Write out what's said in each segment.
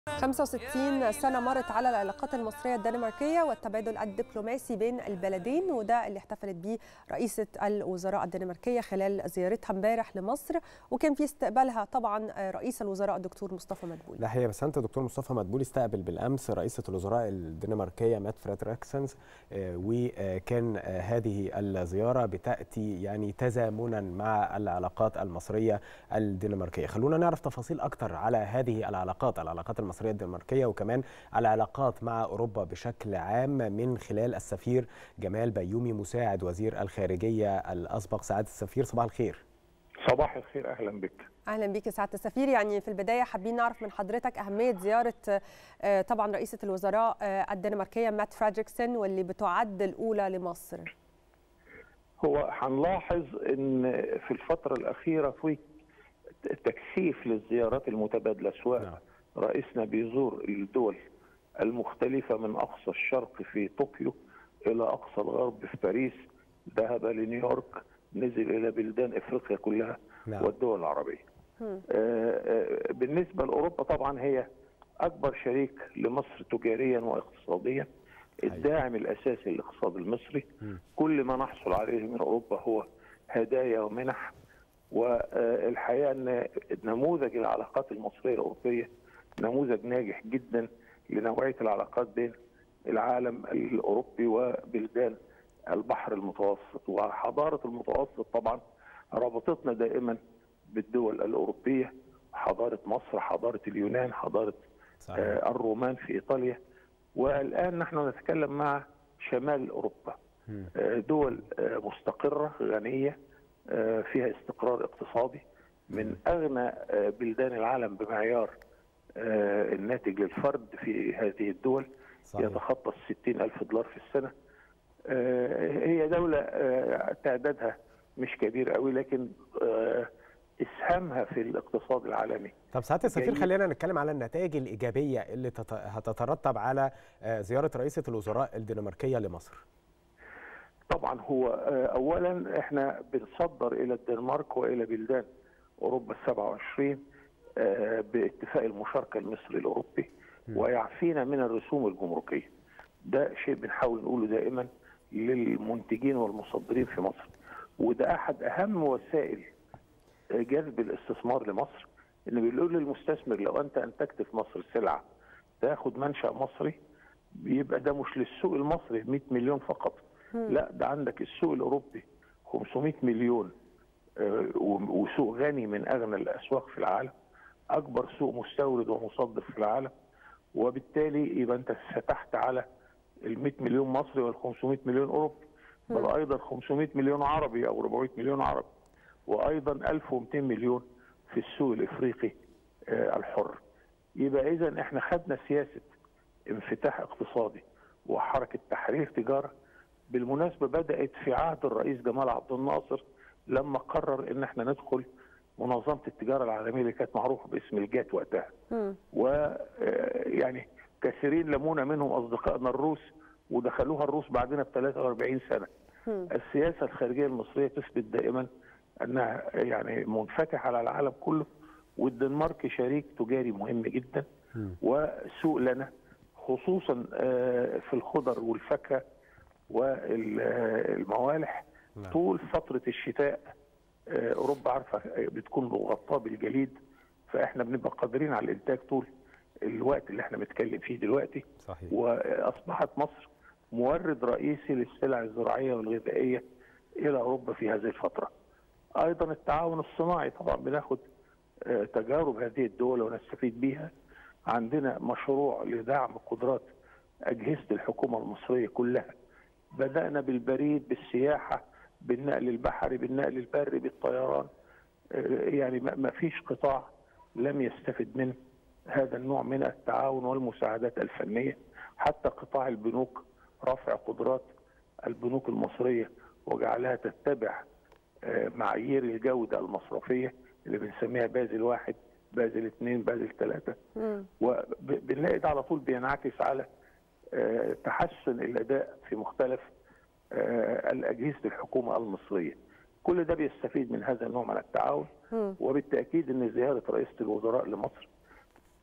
65 سنة مرت على العلاقات المصرية الدنماركية والتبادل الدبلوماسي بين البلدين وده اللي احتفلت بيه رئيسة الوزراء الدنماركية خلال زيارتها امبارح لمصر وكان في استقبالها طبعا رئيس الوزراء الدكتور مصطفى مدبولي. لا هي بس انت دكتور مصطفى مدبولي استقبل بالامس رئيسة الوزراء الدنماركية مات فريدريكسنز وكان هذه الزيارة بتأتي يعني تزامنا مع العلاقات المصرية الدنماركية. خلونا نعرف تفاصيل أكثر على هذه العلاقات العلاقات المصرية الدنماركية وكمان العلاقات مع أوروبا بشكل عام من خلال السفير جمال بيومي مساعد وزير الخارجية الأسبق سعادة السفير صباح الخير صباح الخير أهلا بك اهلا بك سعاده السفير يعني في البدايه حابين نعرف من حضرتك اهميه زياره طبعا رئيسه الوزراء الدنماركيه مات فريدريكسن واللي بتعد الاولى لمصر هو هنلاحظ ان في الفتره الاخيره في تكثيف للزيارات المتبادله سواء نعم. رئيسنا بيزور الدول المختلفة من أقصى الشرق في طوكيو إلى أقصى الغرب في باريس ذهب لنيويورك نزل إلى بلدان إفريقيا كلها نعم. والدول العربية آه بالنسبة لأوروبا طبعا هي أكبر شريك لمصر تجاريا واقتصاديا الداعم الأساسي للاقتصاد المصري م. كل ما نحصل عليه من أوروبا هو هدايا ومنح والحقيقة أن نموذج العلاقات المصرية الأوروبية نموذج ناجح جدا لنوعيه العلاقات بين العالم الاوروبي وبلدان البحر المتوسط وحضاره المتوسط طبعا ربطتنا دائما بالدول الاوروبيه حضاره مصر حضاره اليونان حضاره صحيح. آه الرومان في ايطاليا والان نحن نتكلم مع شمال اوروبا آه دول آه مستقره غنيه آه فيها استقرار اقتصادي من اغنى آه بلدان العالم بمعيار آه الناتج للفرد في هذه الدول صحيح. يتخطى ال 60 ألف دولار في السنة آه هي دولة آه تعدادها مش كبير قوي لكن إسهامها في الاقتصاد العالمي طب سعاده السفير خلينا نتكلم على النتائج الإيجابية اللي هتترتب على زيارة رئيسة الوزراء الدنماركية لمصر طبعا هو أولا احنا بنصدر إلى الدنمارك وإلى بلدان أوروبا ال 27 باتفاق المشاركه المصري الاوروبي ويعفينا من الرسوم الجمركيه. ده شيء بنحاول نقوله دائما للمنتجين والمصدرين في مصر. وده احد اهم وسائل جذب الاستثمار لمصر ان بيقول للمستثمر لو انت انتجت في مصر سلعه تاخد منشا مصري بيبقى ده مش للسوق المصري 100 مليون فقط. لا ده عندك السوق الاوروبي 500 مليون وسوق غني من اغنى الاسواق في العالم. اكبر سوق مستورد ومصدر في العالم وبالتالي يبقى انت فتحت على ال 100 مليون مصري وال 500 مليون اوروبي بل ايضا 500 مليون عربي او 400 مليون عربي وايضا 1200 مليون في السوق الافريقي الحر يبقى اذا احنا خدنا سياسه انفتاح اقتصادي وحركه تحرير تجاره بالمناسبه بدات في عهد الرئيس جمال عبد الناصر لما قرر ان احنا ندخل منظمه التجاره العالميه اللي كانت معروفه باسم الجات وقتها. ويعني كثيرين لمونا منهم اصدقائنا الروس ودخلوها الروس بعدنا ب 43 سنه. م. السياسه الخارجيه المصريه تثبت دائما انها يعني منفتحه على العالم كله والدنمارك شريك تجاري مهم جدا م. وسوق لنا خصوصا في الخضر والفاكهه والموالح طول فتره الشتاء اوروبا عارفه بتكون مغطاه بالجليد فاحنا بنبقى قادرين على الانتاج طول الوقت اللي احنا بنتكلم فيه دلوقتي صحيح. واصبحت مصر مورد رئيسي للسلع الزراعيه والغذائيه الى اوروبا في هذه الفتره. ايضا التعاون الصناعي طبعا بناخد تجارب هذه الدول ونستفيد بيها. عندنا مشروع لدعم قدرات اجهزه الحكومه المصريه كلها. بدانا بالبريد بالسياحه بالنقل البحري بالنقل البري بالطيران يعني ما فيش قطاع لم يستفد من هذا النوع من التعاون والمساعدات الفنية حتى قطاع البنوك رفع قدرات البنوك المصرية وجعلها تتبع معايير الجودة المصرفية اللي بنسميها بازل واحد بازل اثنين بازل ثلاثة وبنلاقي ده على طول بينعكس على تحسن الأداء في مختلف الأجهزة الحكومة المصرية كل ده بيستفيد من هذا النوع من التعاون وبالتأكيد أن زيارة رئيسة الوزراء لمصر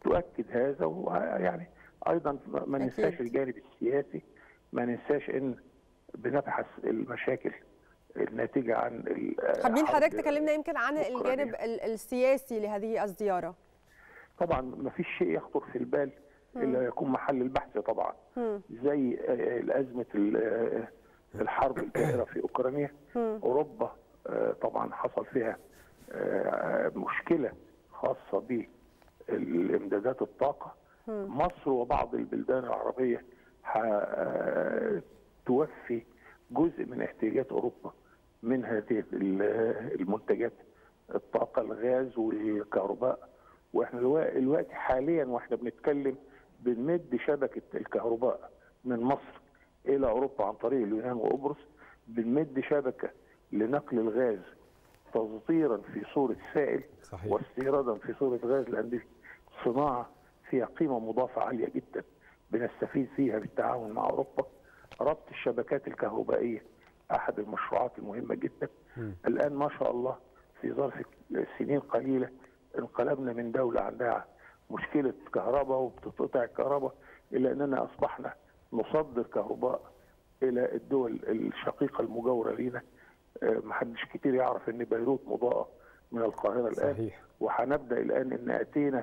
تؤكد هذا ويعني ايضا ما ننساش أكيد. الجانب السياسي ما ننساش ان بنبحث المشاكل الناتجه عن ال- حابين حرب حضرتك تكلمنا يمكن عن أوكرانيا. الجانب ال- السياسي لهذه الزياره طبعا ما فيش شيء يخطر في البال الا يكون محل البحث طبعا مم. زي آه، ازمه ال- آه، الحرب الدائره في اوكرانيا مم. اوروبا آه، طبعا حصل فيها آه، مشكله خاصه بالامدادات الطاقه مصر وبعض البلدان العربيه ح- توفي جزء من احتياجات اوروبا من هذه ال- المنتجات الطاقه الغاز والكهرباء واحنا الوا- الوقت حاليا واحنا بنتكلم بنمد شبكه الكهرباء من مصر الى اوروبا عن طريق اليونان وقبرص بنمد شبكه لنقل الغاز تصديرا في صوره سائل صحيح. واستيرادا في صوره غاز لان دي صناعه فيها قيمه مضافه عاليه جدا بنستفيد فيها بالتعاون مع اوروبا ربط الشبكات الكهربائيه احد المشروعات المهمه جدا الان ما شاء الله في ظرف سنين قليله انقلبنا من دوله عندها مشكله كهرباء وبتتقطع الكهرباء الى اننا اصبحنا نصدر كهرباء الى الدول الشقيقه المجاوره لينا آه، محدش كتير يعرف ان بيروت مضاءه من القاهره الان صحيح. وهنبدا الان ان اتينا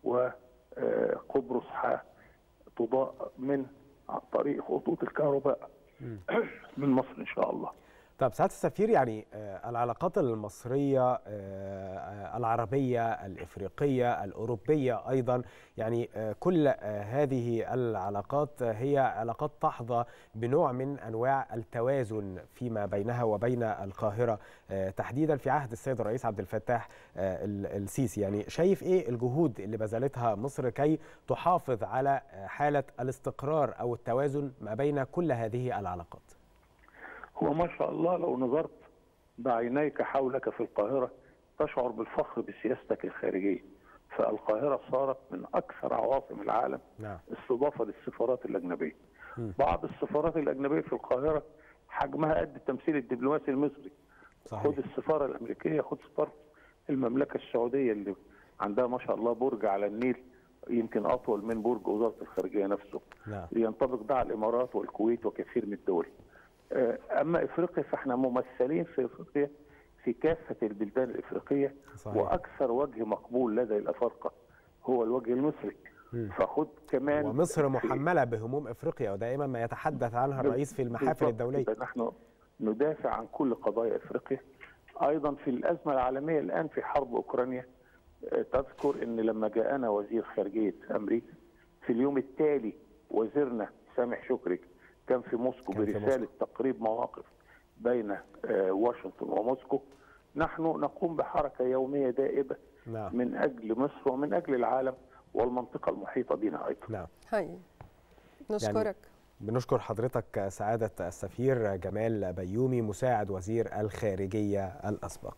وقبرص تضاء من عن طريق خطوط الكهرباء من مصر ان شاء الله طب سعاده السفير يعني آه، العلاقات المصريه آه، آه، العربيه الافريقيه الاوروبيه ايضا يعني آه، كل آه، هذه العلاقات هي علاقات تحظى بنوع من انواع التوازن فيما بينها وبين القاهره آه، تحديدا في عهد السيد الرئيس عبد الفتاح آه، ال- السيسي يعني شايف ايه الجهود اللي بذلتها مصر كي تحافظ على آه، حاله الاستقرار او التوازن ما بين كل هذه العلاقات هو ما شاء الله لو نظرت بعينيك حولك في القاهرة تشعر بالفخر بسياستك الخارجية فالقاهرة صارت من أكثر عواصم العالم نعم استضافة للسفارات الأجنبية بعض السفارات الأجنبية في القاهرة حجمها قد التمثيل الدبلوماسي المصري صحيح. خد السفارة الأمريكية خد سفارة المملكة السعودية اللي عندها ما شاء الله برج على النيل يمكن أطول من برج وزارة الخارجية نفسه نعم ينطبق ده على الامارات والكويت وكثير من الدول. آه، اما افريقيا فاحنا ممثلين في افريقيا في كافه البلدان الافريقيه صحيح. واكثر وجه مقبول لدى الافارقه هو الوجه المصري. فخد كمان ومصر في- محمله بهموم افريقيا ودائما ما يتحدث عنها الرئيس في المحافل بالضبط الدوليه كده. نحن ندافع عن كل قضايا افريقيا ايضا في الازمه العالميه الان في حرب اوكرانيا آه، تذكر ان لما جاءنا وزير خارجيه امريكا في اليوم التالي وزيرنا سامح شكري كان في موسكو كان في برساله تقريب مواقف بين آه، واشنطن وموسكو نحن نقوم بحركه يوميه دائبه نعم من اجل مصر ومن اجل العالم والمنطقه المحيطه بنا ايضا نعم هاي نشكرك بنشكر حضرتك سعاده السفير جمال بيومي مساعد وزير الخارجيه الاسبق